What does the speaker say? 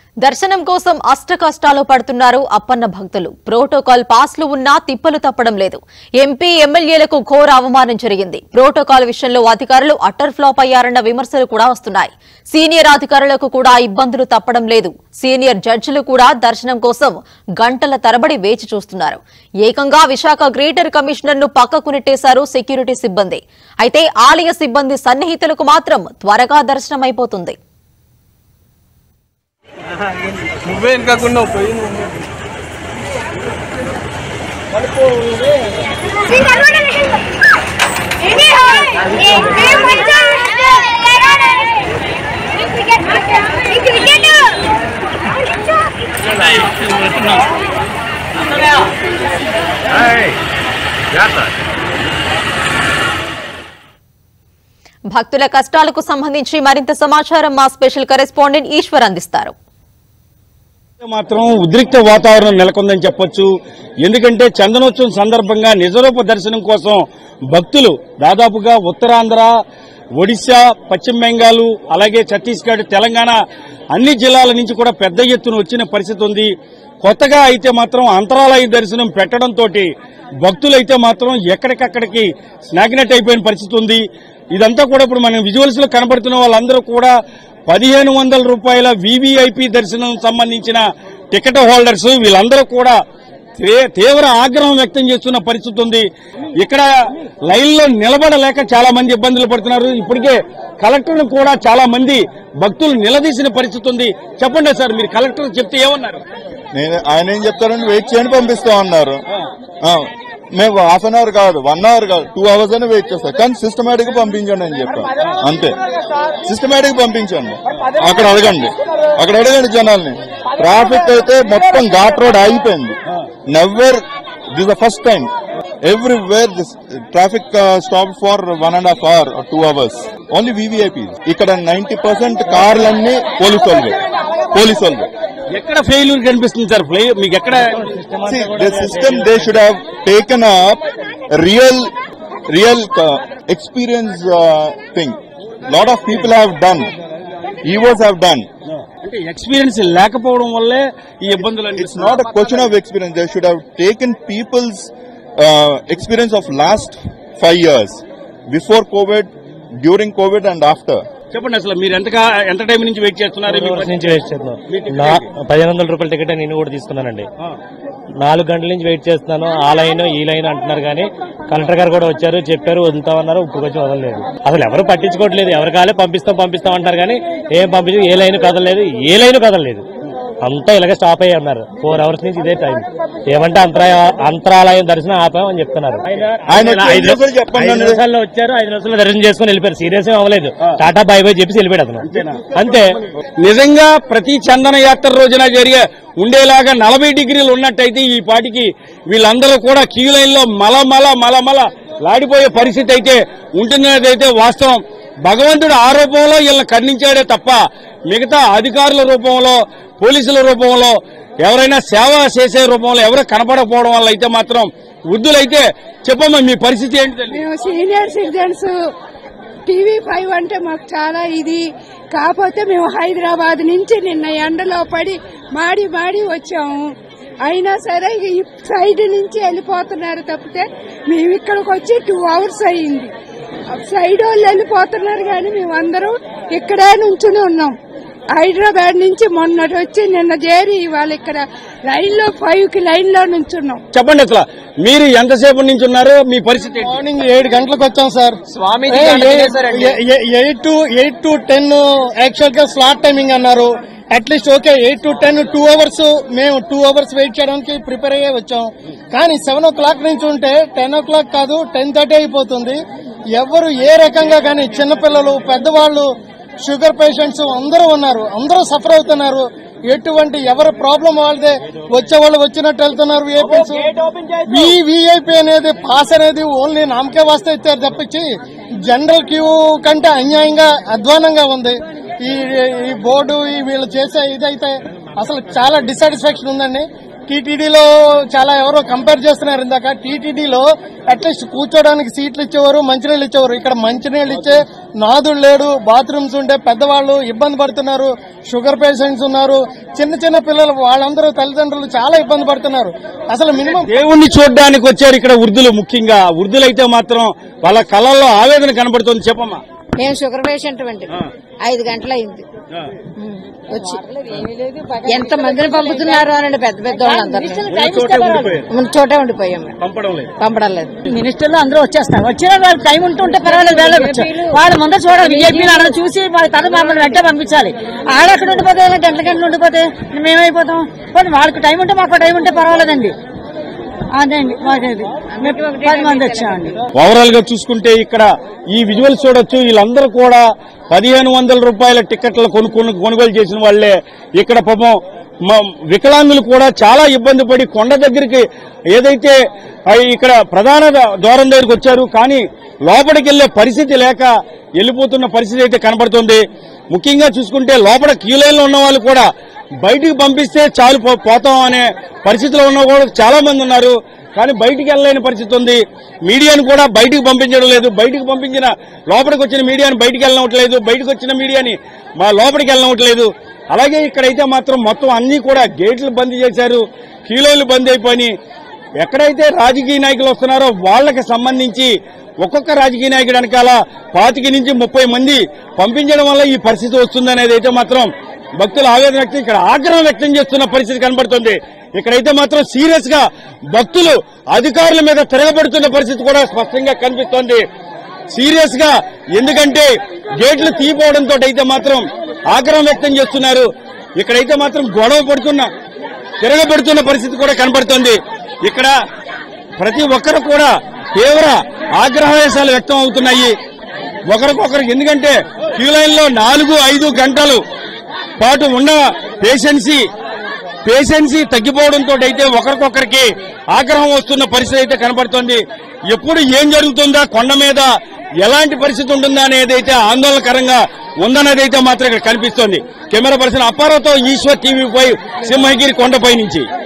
దర్శనం కోసం అష్ట కష్టాలు పడుతున్నారు అప్పన్న భక్తులు ప్రోటోకాల్ పాస్లు ఉన్నా తిప్పలు తప్పడం లేదు ఎంపీ ఎమ్మెల్యేలకు ఘోర అవమానం జరిగింది ప్రోటోకాల్ విషయంలో అధికారులు అట్టర్ ఫ్లాప్ అయ్యారన్న విమర్శలు కూడా వస్తున్నాయి సీనియర్ అధికారులకు కూడా ఇబ్బందులు తప్పడం లేదు సీనియర్ జడ్జిలు కూడా దర్శనం కోసం గంటల తరబడి వేచి చూస్తున్నారు ఏకంగా విశాఖ గ్రేటర్ కమిషనర్ ను పక్కకు నెట్టేశారు సెక్యూరిటీ సిబ్బంది అయితే ఆలయ సిబ్బంది సన్నిహితులకు మాత్రం త్వరగా దర్శనమైపోతుంది నువ్వే వెనకకుండా పోయి నువ్వు భక్తుల కష్టాలకు సంబంధించి మరింత సమాచారం మా స్పెషల్ కరెస్పాండెంట్ ఈశ్వర్ అందిస్తారు మాత్రం ఉద్రిక్త వాతావరణం నెలకొందని చెప్పొచ్చు ఎందుకంటే చందనోత్సవం సందర్భంగా నిజరూప దర్శనం కోసం భక్తులు దాదాపుగా ఉత్తరాంధ్ర ఒడిశా పశ్చిమ బెంగాల్ అలాగే ఛత్తీస్గఢ్ తెలంగాణ అన్ని జిల్లాల నుంచి కూడా పెద్ద ఎత్తున వచ్చిన పరిస్థితి ఉంది కొత్తగా అయితే మాత్రం అంతరాలయ దర్శనం పెట్టడంతో భక్తులైతే మాత్రం ఎక్కడికక్కడికి స్నాగ్నెట్ అయిపోయిన పరిస్థితి ఉంది ఇదంతా కూడా ఇప్పుడు మనం విజువల్స్ లో కనబడుతున్న వాళ్ళందరూ కూడా పదిహేను వందల రూపాయల వివిఐపి దర్శనం సంబంధించిన టికెట్ హోల్డర్స్ వీళ్ళందరూ కూడా తే- తీవ్ర ఆగ్రహం వ్యక్తం చేస్తున్న పరిస్థితి ఉంది ఇక్కడ లైన్లో నిలబడలేక చాలా మంది ఇబ్బందులు పడుతున్నారు ఇప్పటికే కలెక్టర్ కూడా చాలా మంది భక్తులు నిలదీసిన పరిస్థితి ఉంది చెప్పండి సార్ మీరు కలెక్టర్ చెప్తే ఏమన్నారు నేను ఆయన ఏం చెప్తారంటే వెయిట్ చేయండి పంపిస్తా ఉన్నారు ఆ, మేము హాఫ్ అన్ అవర్ కాదు వన్ అవర్ కాదు టూ అవర్స్ అని వెయిట్ చేస్తాం కానీ సిస్టమేటిక్ గా పంపించండి అని చెప్పాం అంతే సిస్టమేటిక్ పంపించండి అక్కడ అడగండి అక్కడ అడగండి జనాల్ని ట్రాఫిక్ అయితే మొత్తం ఘాట్ రోడ్ ఆగిపోయింది never this the first time everywhere this traffic stop for one and half hour two hours only VVIP ఇక్కడ నైన్టీ పర్సెంట్ కార్లన్నీ పోలీసు వాళ్ళవే పోలీసు వాళ్ళవే ఎక్కడ ఫెయిల్యూర్ కనిపిస్తుంది సార్ ఫ్లై- మీకు ఎక్కడ See, the system they should have taken up real, real uh, experience uh, thing. Lot of people have done. EVOs have done. అంటే experience లేకపోవడం వల్లే ఈ ఇబ్బందులు It's not a question of experience. They should have taken people's uh, experience of last five years, before COVID, during COVID, and after. చెప్పండి అసలు మీరు ఎంత ఎంత టైం నుంచి వెయిట్ చేస్తున్నారు మీ అవర్స్ నుంచి వెయిట్ చేస్తున్నాం మీ టికెట్ నా పదిహేను వందల రూపాయల టికెట్ నేను కూడా తీసుకున్నానండి ఆ. నాలుగు గంటల నుంచి వెయిట్ చేస్తున్నాను ఆ లైన్ ఈ లైన్ అంటున్నారు కానీ కలెక్టర్ గారు కూడా వచ్చారు చెప్పారు వదులుతామన్నారు ఇప్పుడు వచ్చి వదలలేదు అసలు ఎవరు పట్టించుకోవట్లేదు ఎవరు కాలే పంపిస్తాం పంపిస్తాం అంటారు కానీ ఏం పంపించదు ఏ లైన్ కదలలేదు ఏ లైన్ కదలలేదు అంతా ఇలాగే స్టాప్ అయ్యి ఉన్నారు ఫోర్ అవర్స్ నుంచి ఇదే టైం ఏమంటే అంతరాయ అంతరాలయం దర్శనం ఆపామని చెప్తున్నారు ఆయన ఐదు వచ్చి కూడా చెప్పండి ఐదు అండి. నిమిషాల్లో వచ్చారు ఐదు నిమిషాల్లో దర్శనం చేసుకుని వెళ్ళిపోయారు సీరియస్ ఏం అవ్వలేదు టాటా బై బై చెప్పేసి వెళ్ళిపోయాడు అతను అంతే నిజంగా ప్రతి చందన యాత్ర రోజున జరిగే ఉండేలాగా నలభై డిగ్రీలు ఉన్నట్టయితే ఈ పాటికి వీళ్ళందరూ కూడా క్యూ లైన్ లో మలమల మలమల లాడిపోయే పరిస్థితి అయితే ఉంటున్నదైతే వాస్తవం భగవంతుడు ఆ రూపంలో వీళ్ళని ఖండించాడే తప్ప మిగతా అధికారుల రూపంలో పోలీసుల రూపంలో ఎవరైనా సేవ చేసే రూపంలో ఎవరు కనపడకపోవడం వల్ల అయితే మాత్రం వృద్ధులైతే చెప్పమ్మా మీ పరిస్థితి ఏంటి తల్లి? మేము సీనియర్ సిటిజన్స్ టీవీ ఫైవ్ అంటే మాకు చాలా ఇది కాకపోతే మేము హైదరాబాద్ నుంచి నిన్న ఎండలో పడి మాడి మాడి వచ్చాము అయినా సరే ఈ సైడ్ నుంచి వెళ్ళిపోతున్నారు తప్పితే మేము ఇక్కడికి వచ్చి టూ అవర్స్ అయ్యింది సైడ్ వాళ్ళు వెళ్ళిపోతున్నారు కానీ మేమందరం ఇక్కడే నుంచుని ఉన్నాం హైదరాబాద్ నుంచి మొన్నటి వచ్చి నిన్న చేరి ఇవాళ ఇక్కడ లైన్ లో ఫైవ్ కి లైన్ లో నుంచున్నాం చెప్పండి అసలు మీరు ఎంతసేపు నుంచి ఉన్నారు మీ పరిస్థితి ఏంటి? మార్నింగ్ ఏడు గంటలకు వచ్చాం సార్ స్వామీజీ ఏ- గంటలకు ఏ- చేశారండి. ఏ- ఏ- eight to eight to ten actual గా స్లాట్ టైమింగ్ అన్నారు at least okay eight to ten two hours మేము టూ అవర్స్ వెయిట్ చేయడానికి ప్రిపేర్ అయ్యే వచ్చాం కానీ సెవెన్ ఓ క్లాక్ నుంచి ఉంటే టెన్ ఓ క్లాక్ కాదు టెన్ థర్టీ అయిపోతుంది ఎవరు ఏ రకంగా కానీ చిన్నపిల్లలు పెద్దవాళ్ళు షుగర్ పేషెంట్స్ అందరూ ఉన్నారు అందరూ సఫర్ అవుతున్నారు ఎటువంటి ఎవరి ప్రాబ్లం వాళ్ళదే వచ్చే వాళ్ళు వచ్చినట్టు వెళ్తున్నారు విఐపీస్ విఐపీ అనేది పాస్ అనేది ఓన్లీ నామకే వాస్తే ఇచ్చారు తప్పించి జనరల్ క్యూ కంటే అన్యాయంగా అధ్వానంగా ఉంది ఈ ఈ బోర్డు ఈ వీళ్ళు చేసే ఇదైతే అసలు చాలా డిసాటిస్ఫాక్షన్ ఉందండి టీటీడీలో చాలా ఎవరో కంపేర్ చేస్తున్నారు ఇందాక టీటీడీలో అట్లీస్ట్ కూర్చోడానికి సీట్లు ఇచ్చేవారు మంచినీళ్ళు ఇచ్చేవారు ఇక్కడ మంచినీళ్ళు ఇచ్చే నాదుడు లేడు బాత్రూమ్స్ ఉంటే పెద్దవాళ్ళు ఇబ్బంది పడుతున్నారు షుగర్ పేషెంట్స్ ఉన్నారు చిన్న చిన్న పిల్లలు వాళ్ళందరూ తల్లిదండ్రులు చాలా ఇబ్బంది పడుతున్నారు అసలు మినిమం దేవుణ్ణి చూడడానికి వచ్చారు ఇక్కడ వృద్ధులు ముఖ్యంగా వృద్ధులైతే మాత్రం వాళ్ళ కళల్లో ఆవేదన కనబడుతుంది చెప్పమ్మా మేము షుగర్ పేషెంట్ అండి ఐదు గంటలు అయింది ఉమ్, వచ్చి ఎంత మందిని పంపుతున్నారు అనండి పెద్ద పెద్ద వాళ్ళందరూ చోటే ఉండిపోయారు. చోటే ఉండిపోయాం మేము పంపడం లేదు పంపడం లేదు మినిస్టర్లు అందరూ వచ్చేస్తారు వచ్చిన వాళ్ళు టైం ఉంటుంటే పర్వాలేదు వెళ్ళవచ్చు వాళ్ళు ముందు చూడాలి బీజేపీలు అలా చూసి వాళ్ళ తర్వాత మమ్మల్ని వెంటనే పంపించాలి ఆడక్కడ ఉండిపోతే గంటల గంటలు ఉండిపోతే మేమైపోతాం పోనీ వాళ్ళకి టైం ఉంటే మాకు టైం ఉంటే పర్వాలేదండి అదే అండి మాకేది మేము పది మంది వచ్చామండి ఓవరాల్ గా చూసుకుంటే ఇక్కడ ఈ విజువల్స్ చూడొచ్చు వీళ్ళందరూ కూడా పదిహేను వందల రూపాయల టికెట్లు కొనుక్కొని కొనుగోలు చేసిన వాళ్లే ఇక్కడ పాపం మ- వికలాంగులు కూడా చాలా ఇబ్బంది పడి కొండ దగ్గరికి ఏదైతే ఆ ఇక్కడ ప్రధాన ద- ద్వారం దగ్గరికి వచ్చారు కానీ లోపలికి వెళ్లే పరిస్థితి లేక వెళ్ళిపోతున్న పరిస్థితి అయితే కనబడుతుంది ముఖ్యంగా చూసుకుంటే లోపల క్యూలైన్లో ఉన్న వాళ్ళు కూడా బయటికి పంపిస్తే చాలు పో- పోతాం అనే పరిస్థితిలో ఉన్న కూడా చాలా మంది ఉన్నారు కానీ బయటికి వెళ్ళలేని పరిస్థితి ఉంది మీడియాను కూడా బయటికి పంపించడం లేదు బయటికి పంపించిన లోపలికి వచ్చిన మీడియాని బయటికి వెళ్ళనట్లేదు బయటకు వచ్చిన మీడియాని మా లోపలికి వెళ్ళనట్లేదు అలాగే ఇక్కడైతే మాత్రం మొత్తం అన్ని కూడా గేట్లు బంద్ చేశారు కీలోలు బంద్ అయిపోయి ఎక్కడైతే రాజకీయ నాయకులు వస్తున్నారో వాళ్ళకి సంబంధించి ఒక్కొక్క రాజకీయ నాయకుడు వెనకాల పాతికి నుంచి ముప్పై మంది పంపించడం వల్ల ఈ పరిస్థితి వస్తుందనేది అయితే మాత్రం భక్తులు ఆవేదన వ్యక్తం ఇక్కడ ఆగ్రహం వ్యక్తం చేస్తున్న పరిస్థితి కనబడుతుంది ఇక్కడైతే మాత్రం సీరియస్ గా భక్తులు అధికారుల మీద తిరగబడుతున్న పరిస్థితి కూడా స్పష్టంగా కనిపిస్తోంది సీరియస్ గా ఎందుకంటే గేట్లు తీయపోవడంతో అయితే మాత్రం ఆగ్రహం వ్యక్తం చేస్తున్నారు ఇక్కడైతే మాత్రం గొడవ పడుతున్న తిరగబడుతున్న పరిస్థితి కూడా కనబడుతోంది ఇక్కడ ప్రతి ఒక్కరు కూడా తీవ్ర ఆగ్రహవేశాలు వ్యక్తం అవుతున్నాయి ఒకరికొకరు ఎందుకంటే క్యూ లైన్ లో నాలుగు ఐదు గంటలు పాటు ఉన్న పేషెన్సీ పేషెన్సీ తగ్గిపోవడంతో అయితే ఒకరికొకరికి ఆగ్రహం వస్తున్న పరిస్థితి అయితే కనబడుతోంది ఎప్పుడు ఏం జరుగుతుందా కొండ మీద ఎలాంటి పరిస్థితి ఉంటుందా అనేది అయితే ఆందోళనకరంగా ఉందనేది అయితే మాత్రం ఇక్కడ కనిపిస్తోంది కెమెరా పర్సన్ అప్పారావుతో ఈశ్వర్ టీవీ ఫైవ్ సింహగిరి కొండపై నుంచి